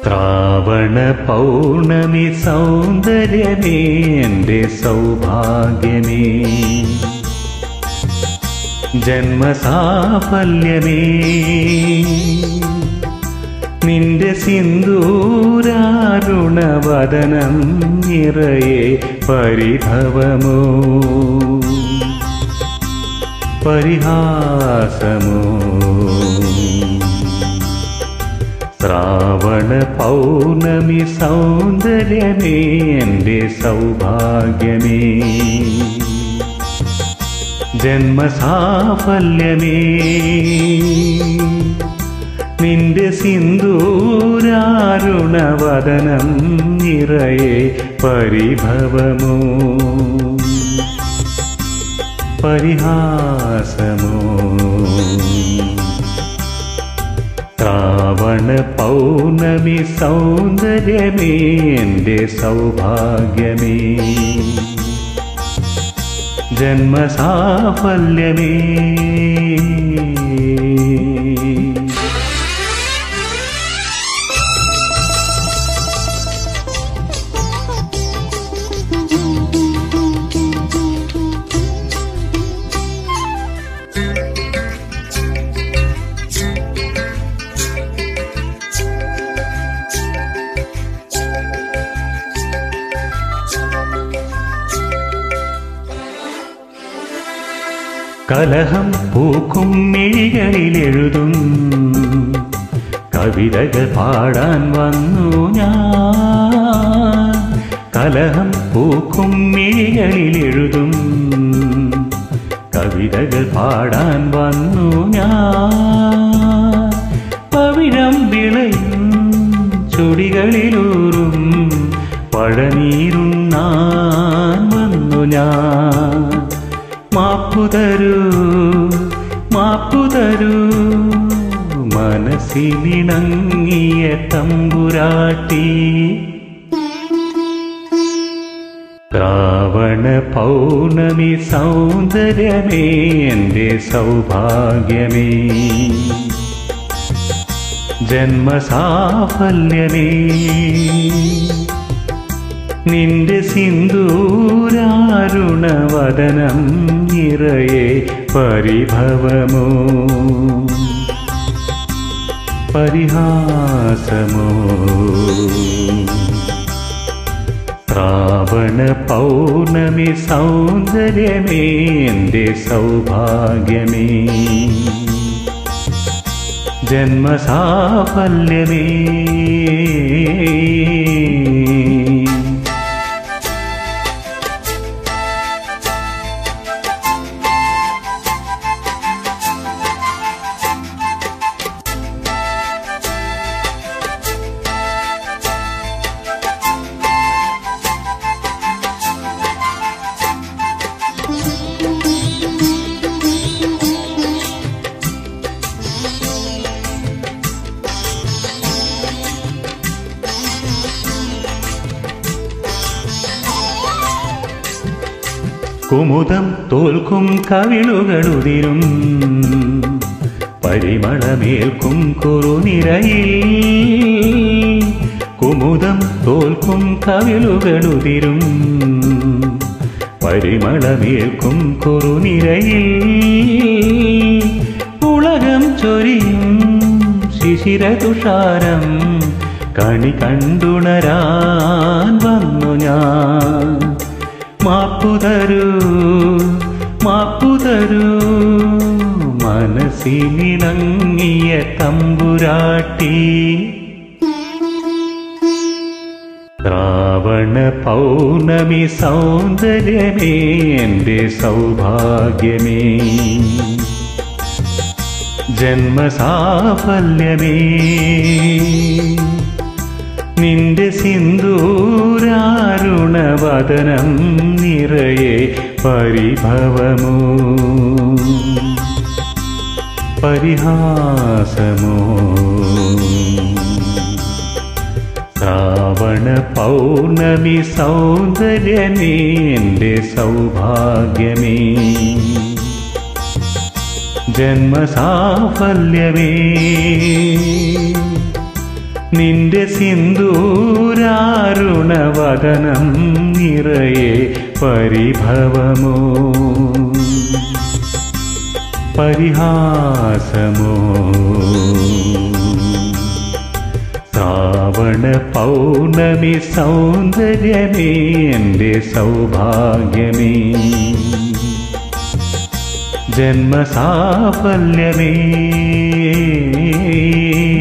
ശ്രാവണ പൗർണമി സൗന്ദര്യമേ എൻ്റെ സൗഭാഗ്യമേ ജന്മസാഫല്യമേ നിന്റെ സിന്ദൂരാരുണവദനം നിറയെ പരിഭവമോ പരിഹാസമോ ശ്രാവണ പൗർണമി സൗന്ദര്യമേ എൻ്റെ സൗഭാഗ്യമേ ജന്മസാഫല്യമേ നിന്റെ സിന്ദൂരാരുണവദനം നിറയെ പരിഭവമോ പരിഹാസമോ ശ്രാവണ പൗർണമി സൗന്ദര്യമേ എൻ്റെ സൗഭാഗ്യമേ ജന്മസാഫല്യമേ കലഹം പൂക്കും മിഴികളിലെഴുതും കവിതകൾ പാടാൻ വന്നു ഞാൻ കലഹം പൂക്കും മിഴികളിലെഴുതും കവിതകൾ പാടാൻ വന്നു ഞാൻ പവിഴം വിളയും ചുടികളിലൂറും പഴനീരുണ്ണാൻ വന്നു ഞാൻ മാപ്പുതരൂ മാപ്പുതരൂ മനസ്സിനിണങ്ങിയ തമ്പുരാട്ടി ശ്രാവണ പൗർണമി സൗന്ദര്യമേ എൻ്റെ സൗഭാഗ്യമേ ജന്മസാഫല്യമേ നിന്റെ സിന്ദൂരാരുണവദനം നിറയെ പരിഭവമോ പരിഹാസമോ ശ്രാവണ പൗർണമി സൗന്ദര്യമേ എൻ്റെ സൗഭാഗ്യമേ ജന്മസാഫല്യമേ കുമുദം തോൽക്കും കവിളുകളുതിരും പരിമളമേൽക്കും കുറുനിരയിൽ കുമുദം തോൽക്കും കവിളുകളുതിരും പരിമളമേൽക്കും കുറുനിരയിൽ ഉലകം ചൊരിയും ശിശിരതുഷാരം കണി കണ്ടുണരാൻ വന്നു ഞാൻ മാപ്പുതരൂ മാപ്പുതരൂ മനസ്സിനിണങ്ങിയ തമ്പുരാട്ടി ശ്രാവണ പൗർണമി സൗന്ദര്യമേ എൻ്റെ സൗഭാഗ്യമേ ജന്മസാഫല്യമേ നിന്റെ സിന്ദൂരാരുണവദനം നിറയെ പരിഭവമോ പരിഹാസമോ ശ്രാവണ പൗർണമി സൗന്ദര്യമേ എൻ്റെ സൗഭാഗ്യമേ ജന്മസാഫല്യമേ നിന്റെ സിന്ദൂരാരുണവദനം നിറയെ പരിഭവമോ പരിഹാസമോ ശ്രാവണ പൗർണമി സൗന്ദര്യമേ എൻ്റെ സൗഭാഗ്യമേ ജന്മസാഫല്യമേ